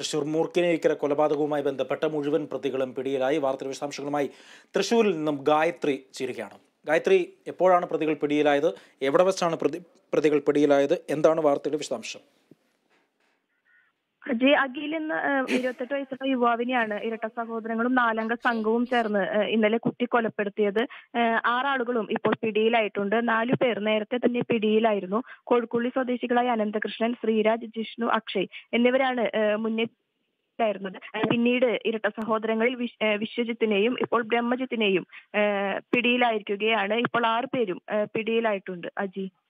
തൃശൂർ മൂർക്കിനേക്കര കൊലപാതകവുമായി ബന്ധപ്പെട്ട മുഴുവൻ പ്രതികളും പിടിയിലായി വാർത്തയുടെ വിശദാംശങ്ങളുമായി തൃശൂരിൽ നിന്നും ഗായത്രി ചേരുകയാണ് ഗായത്രി എപ്പോഴാണ് പ്രതികൾ പിടിയിലായത് എവിടെ വെച്ചാണ് പ്രതി പ്രതികൾ പിടിയിലായത് എന്താണ് വാർത്തയുടെ വിശദാംശം ജെ അഖിൽ എന്ന ഏഹ്, ഇരുപത്തെട്ട് വയസ്സുള്ള യുവാവിനെയാണ് ഇരട്ട സഹോദരങ്ങളും നാലംഗ സംഘവും ചേർന്ന് ഏഹ്, ഇന്നലെ കുത്തി കൊലപ്പെടുത്തിയത് ഏഹ്, ആറാളുകളും ഇപ്പോൾ പിടിയിലായിട്ടുണ്ട് നാലു പേർ നേരത്തെ തന്നെ പിടിയിലായിരുന്നു കോഴിക്കുള്ളി സ്വദേശികളായ അനന്തകൃഷ്ണൻ ശ്രീരാജ് ജിഷ്ണു അക്ഷയ് എന്നിവരാണ് ഏഹ്, മുന്നേ ായിരുന്നത് പിന്നീട് ഇരട്ട സഹോദരങ്ങളിൽ വിശ്- ഏഹ് വിശ്വജിത്തിനെയും ഇപ്പോൾ ബ്രഹ്മജിത്തിനെയും ഏഹ്, പിടിയിലായിരിക്കുകയാണ് ഇപ്പോൾ ആറ് പേരും ഏഹ്, പിടിയിലായിട്ടുണ്ട് അജി